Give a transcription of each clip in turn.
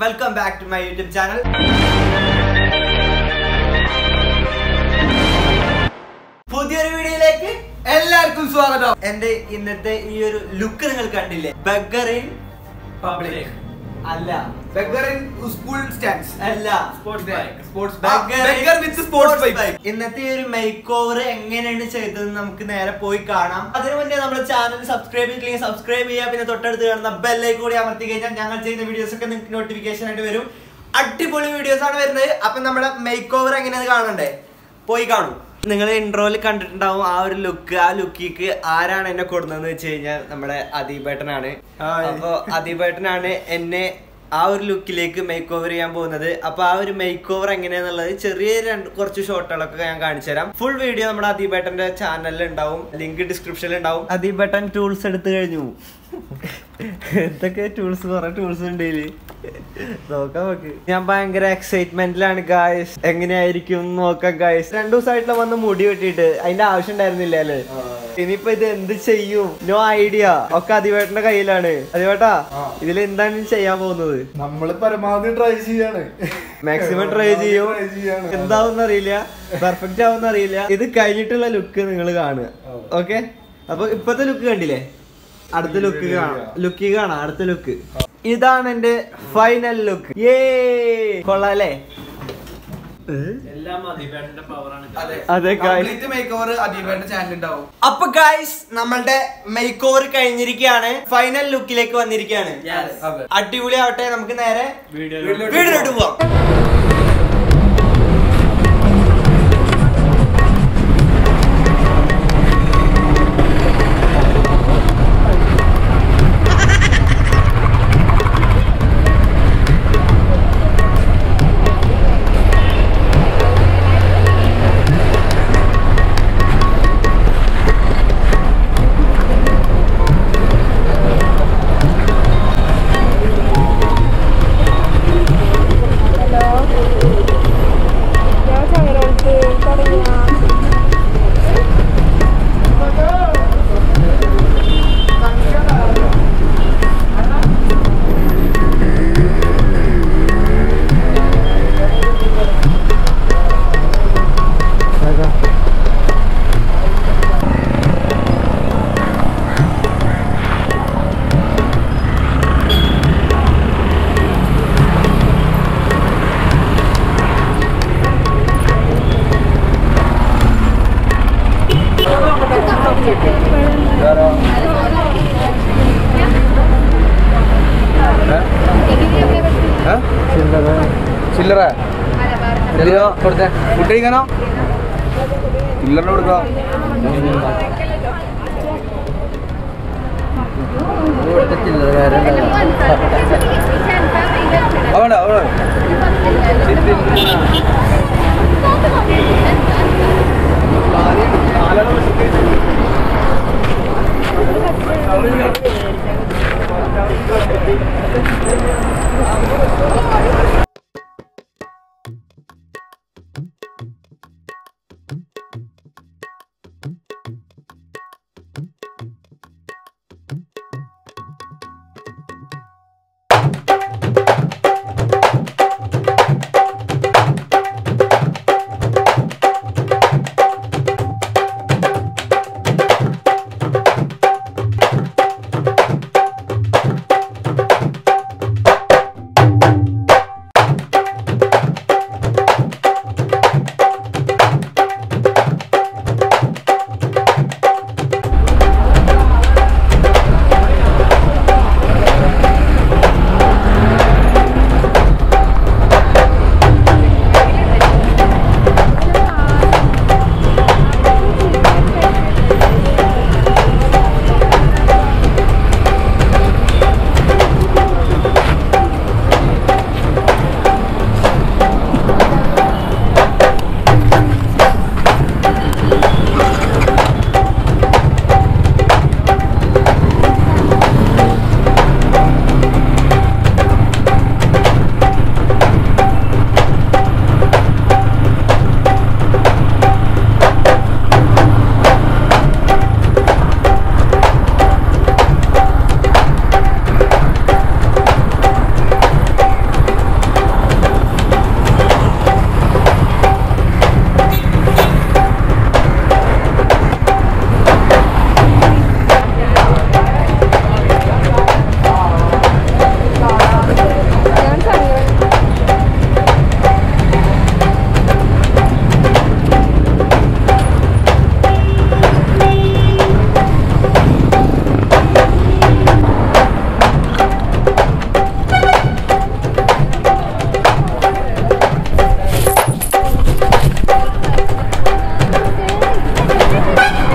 Welcome back to my YouTube channel പുതിയൊരു വീഡിയോയിലേക്ക് എല്ലാവർക്കും സ്വാഗതം എന്റെ ഇന്നത്തെ ഈ ഒരു ലുക്ക് നിങ്ങൾ കണ്ടില്ലേ ബഗറിൻ പബ്ലിക് അല്ല ബെഗർ ഇൻ സ്കൂൾ സ്റ്റാൻഡ്സ് അല്ല Sports bike. Sports Beggar in beggar with sports bike bike. ഇന്നത്തെ ഈ ഒരു മേക്ക് ഓവർ എങ്ങനെയാണ് ചെയ്തതെന്ന് നമുക്ക് നേരെ പോയി കാണാം അതിനു മുന്നേ നമ്മുടെ ചാനൽ സബ്സ്ക്രൈബ് ചെയ്തില്ലെങ്കിൽ സബ്സ്ക്രൈബ് ചെയ്യുക പിന്നെ തൊട്ടടുത്ത് കാണുന്ന ബെല്ലൈക്ക് കൂടി അമർത്തി കഴിഞ്ഞാൽ ഞങ്ങൾ ചെയ്യുന്ന വീഡിയോസ് ഒക്കെ നിങ്ങൾക്ക് നോട്ടിഫിക്കേഷൻ ആയിട്ട് വരും അടിപൊളി വീഡിയോസ് ആണ് വരുന്നത് അപ്പൊ നമ്മുടെ മേക്ക് ഓവർ എങ്ങനെയാണ് കാണണ്ടേ പോയി കാണൂ നിങ്ങൾ ഇൻട്രോയിൽ കണ്ടിട്ടുണ്ടാവും ആ ഒരു ലുക്ക് ആ ലുക്കിക്ക് ആരാണ് എന്നെ കൊടുന്നതെന്ന് വെച്ച് കഴിഞ്ഞാൽ നമ്മുടെ അദീപേട്ടനാണ് ഹായ്. അപ്പൊ അദീപേട്ടനാണ് എന്നെ ആ ഒരു ലുക്കിലേക്ക് മേക്ക് ഓവർ ചെയ്യാൻ പോകുന്നത് അപ്പൊ ആ ഒരു മേക്ക് ഓവർ എങ്ങനെയാന്നുള്ളത് ചെറിയ രണ്ട് കുറച്ച് ഷോട്ടുകളൊക്കെ ഞാൻ കാണിച്ചു തരാം ഫുൾ വീഡിയോ നമ്മുടെ അദീപേട്ടന്റെ ചാനലിൽ ഉണ്ടാവും ലിങ്ക് ഡിസ്ക്രിപ്ഷനിൽ ഉണ്ടാവും അദീപേട്ടൻ ടൂൾസ് എടുത്തു കഴിഞ്ഞു എന്തൊക്കെ ടൂൾസ് കുറെ ടൂൾസ് ഉണ്ട് ഇതില് നോക്കാം നോക്ക് ഞാൻ ഭയങ്കര എക്സൈറ്റ്മെന്റിലാണ് ഗായ്സ് എങ്ങനെയായിരിക്കും എന്ന് നോക്കാം ഗായ്സ് രണ്ടു ദിവസമായിട്ടുള്ള വന്ന് മുടി വെട്ടിയിട്ട് അതിന്റെ ആവശ്യം ഉണ്ടായിരുന്നില്ല അല്ലേ ഇനിയിപ്പോ ഇത് എന്ത് ചെയ്യും നോ ഐഡിയ ഒക്കെ അതിവേട്ടന്റെ കയ്യിലാണ് അതിവേട്ടാ ഇതിൽ എന്താണ് ഇനി ചെയ്യാൻ പോകുന്നത് നമ്മള് പരമാവധി ട്രൈ ചെയ്യാണ് മാക്സിമം ട്രൈ ചെയ്യും Try ചെയ്യാണ്. എന്താവും അറിയില്ല പെർഫെക്റ്റ് ആവും അറിയില്ല ഇത് കഴിഞ്ഞിട്ടുള്ള ലുക്ക് നിങ്ങൾ കാണുക ഓക്കെ അപ്പൊ ഇപ്പത്തെ ലുക്ക് കണ്ടില്ലേ അടുത്ത ലുക്ക് കാണാം ലുക്ക് കാണാം അടുത്ത ലുക്ക് ഇതാണ് എന്റെ ഫൈനൽ ലുക്ക് ഏ കൊള്ളാല്ലേ എല്ലാം അതിപേട്ടന്റെ പവറാണ് അതെ അതെ, guys. കംപ്ലീറ്റ് മേക്ക് ഓവർ അദീപേന്റെ ചാനൽ ഉണ്ടാവും അപ്പൊ ഗായ്സ് നമ്മളുടെ മേക്ക് ഓവർ കഴിഞ്ഞിരിക്കുകയാണ് ഫൈനൽ ലുക്കിലേക്ക് വന്നിരിക്കുകയാണ് Yes. അതെ അടിപൊളി ആവട്ടെ നമുക്ക് നേരെ വീഡിയോ വീഡിയോയിലോട്ട് വീടിലോട്ട് പോവാം ഞാൻ ചങ്ങരത്ത് തുടങ്ങിയ ചില്ലറ കൊടുത്തേ ഫുഡ് കഴിക്കാനോ ചില്ലറിന് കൊടുക്കോ അവിടെ അവിടെ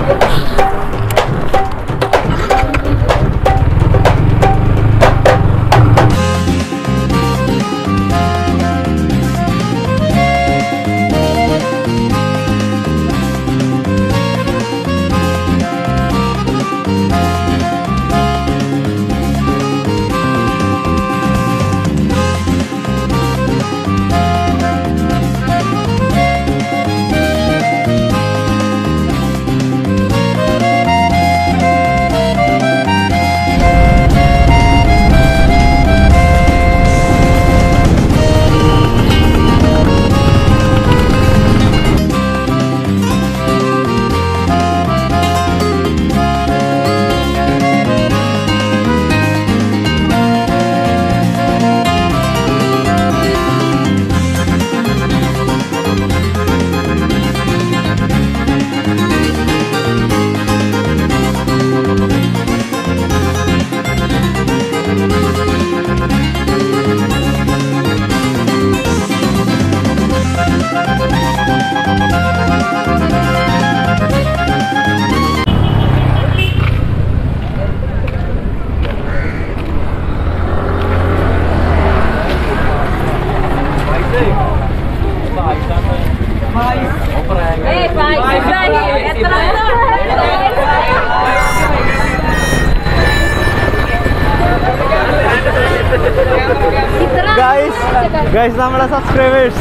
ഗൈസ് ഗൈസ് നമ്മളെ സബ്സ്ക്രൈബേഴ്സ്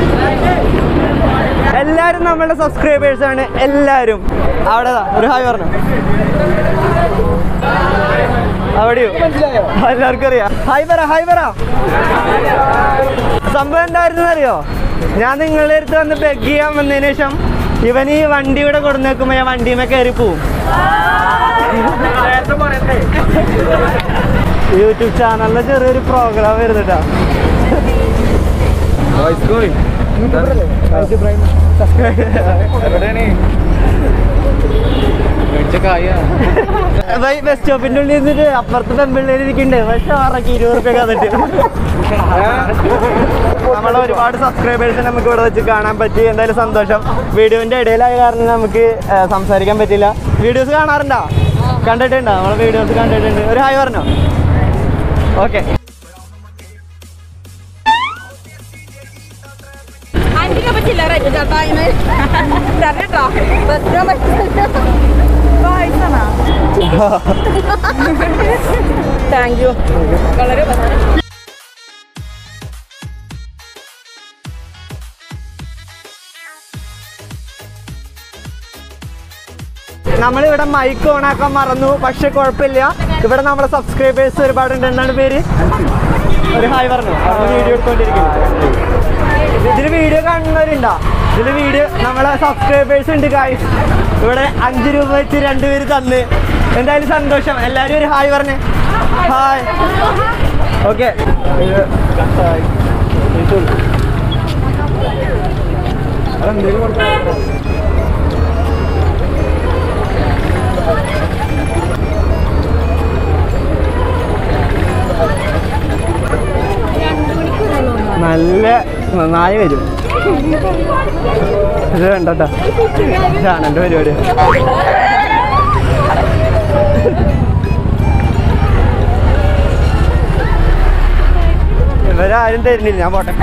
എല്ലാരും നമ്മളുടെ സബ്സ്ക്രൈബേഴ്സ് ആണ് എല്ലാരും അവിടെ ദാ, ഒരു ഹായ് പറഞ്ഞു അവിടെയോ എല്ലാവർക്കും അറിയാം ഹായ് പറ ഹായ് പറ സംഭവം എന്തായിരുന്നു അറിയോ ഞാൻ നിങ്ങളുടെ അടുത്ത് വന്ന് ബെഗ് ചെയ്യാൻ വന്നതിന് ശേഷം ഇവൻ ഈ വണ്ടി ഇവിടെ കൊടുന്നേക്കുമ്പോ ഞാൻ വണ്ടിമേ കയറി പോവും യൂട്യൂബ് ചാനലിലെ ചെറിയൊരു പ്രോഗ്രാം വരുന്നുട്ടാ ബസ് സ്റ്റോപ്പിന്റെ ഉള്ളിൽ നിന്നിട്ട് അപ്പുറത്ത് പെമ്പിള്ളേര് ഇരിക്കുന്നുണ്ട് പക്ഷെ അവർക്ക് ഇരുപത് റുപ്യ കന്നിട്ട് നമ്മളെ ഒരുപാട് സബ്സ്ക്രൈബേഴ്സ് നമുക്ക് ഇവിടെ വെച്ച് കാണാൻ പറ്റി എന്തായാലും സന്തോഷം വീഡിയോന്റെ ഇടയിലായ കാരണം നമുക്ക് ആ, സംസാരിക്കാൻ പറ്റില്ല വീഡിയോസ് കാണാറുണ്ടോ കണ്ടിട്ടുണ്ടോ നമ്മളെ വീഡിയോസ് കണ്ടിട്ടുണ്ട് ഒരു ഹായ് പറഞ്ഞോ ഓക്കെ ആന്റിക്ക് അപ്പൊ ചില്ലറ ആയിട്ട് ചേട്ടാ ഇന്ന് തരട്ടോ ബസ്സിന് പറ്റില്ല വായിച്ചണോ താങ്ക് യു വളരെ ഉപകാരം. നമ്മളിവിടെ മൈക്ക് ഓണാക്കാൻ മറന്നു പക്ഷെ കുഴപ്പമില്ല ഇവിടെ നമ്മളെ സബ്സ്ക്രൈബേഴ്സ് ഒരുപാടുണ്ട് എന്താണ് പേര് ഒരു ഹായ് പറഞ്ഞു വീഡിയോ എടുത്തോണ്ടിരിക്കുന്നു ഇതിൽ വീഡിയോ കാണുന്നവരുണ്ടോ ഇതിൽ വീഡിയോ നമ്മളെ സബ്സ്ക്രൈബേഴ്സ് ഉണ്ട് ഗായ്സ് ഇവിടെ അഞ്ച് രൂപ വെച്ച് രണ്ടുപേര് തന്ന് എന്തായാലും സന്തോഷം എല്ലാവരും ഒരു ഹായ് പറഞ്ഞേ ഹായ് ഓക്കെ നല്ല നന്നായി വരും ഇത് വേണ്ടട്ടോ ചാനലിന്റെ പരിപാടി ഇവരാരും തരുന്നില്ല ഞാൻ പോട്ടെ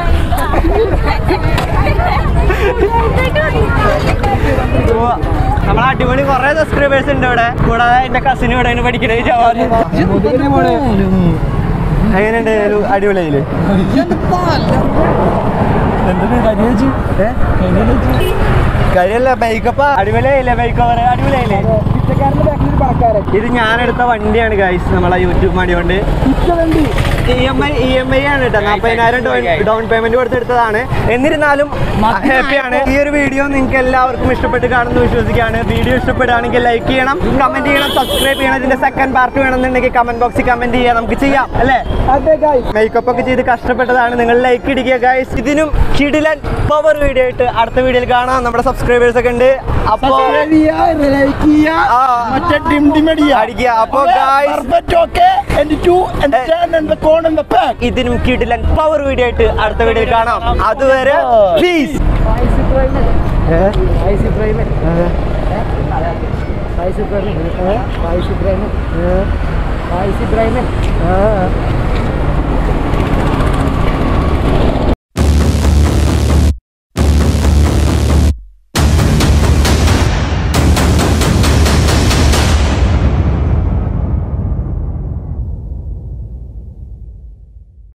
ഉവ്വ. നമ്മളെ അടിപൊളി കുറെ സബ്സ്ക്രൈബേഴ്സ് ഉണ്ട് ഇവിടെ കൂടാതെ എന്റെ കസിൻ ഇവിടെ പഠിക്കണേ ജവാൻ എങ്ങനെയുണ്ട് ഒരു അടിപൊളിയില് കാര്യല്ല മേക്കപ്പ് അടിപൊളിയായില്ലേ മേക്കപ്പ് അടിപൊളിയായില്ലേ ഇത് ഞാൻ എടുത്ത വണ്ടിയാണ് ഗൈസ് നമ്മളെ യൂട്യൂബ് വണ്ടി കൊണ്ട് E M I E M I ആണ് കേട്ടോ നാൽപ്പതിനായിരം ഡൗൺ പേയ്മെന്റ് കൊടുത്തെടുത്തതാണ് എന്നിരുന്നാലും ഹാപ്പിയാണ് ഈ ഒരു വീഡിയോ നിങ്ങൾക്ക് എല്ലാവർക്കും ഇഷ്ടപ്പെട്ട് കാണുന്നു വിശ്വസിക്കുകയാണ് വീഡിയോ ഇഷ്ടപ്പെടുകയാണെങ്കിൽ ലൈക്ക് ചെയ്യണം കമന്റ് ചെയ്യണം സബ്സ്ക്രൈബ് ചെയ്യണം ഇതിന്റെ സെക്കൻഡ് പാർട്ട് വേണമെന്നുണ്ടെങ്കിൽ കമന്റ് ബോക്സിൽ കമന്റ് ചെയ്യാം നമുക്ക് ചെയ്യാം അല്ലേ മേക്കപ്പ് ഒക്കെ ചെയ്ത് കഷ്ടപ്പെട്ടതാണ് നിങ്ങൾ ലൈക്ക് ഇടിക്കുക ഗൈസ് ഇതിനും കിടിലൻ പവർ വീഡിയോ ആയിട്ട് അടുത്ത വീഡിയോയിൽ കാണാം നമ്മുടെ സബ്സ്ക്രൈബേഴ്സ് ഒക്കെ ഉണ്ട് അപ്പോ ആ, അടിക്കുക അപ്പോ ഗൈസ് ഇതിനും കിടിലൻ പവർ വീഡിയോ ആയിട്ട് അടുത്ത വീഡിയോയിൽ കാണാം അതുവരെ പ്ലീസ് ഫായിസ് ഇബ്രാഹിം ഫായിസ് ഇബ്രാഹിം ഫായിസ് ഇബ്രാഹിം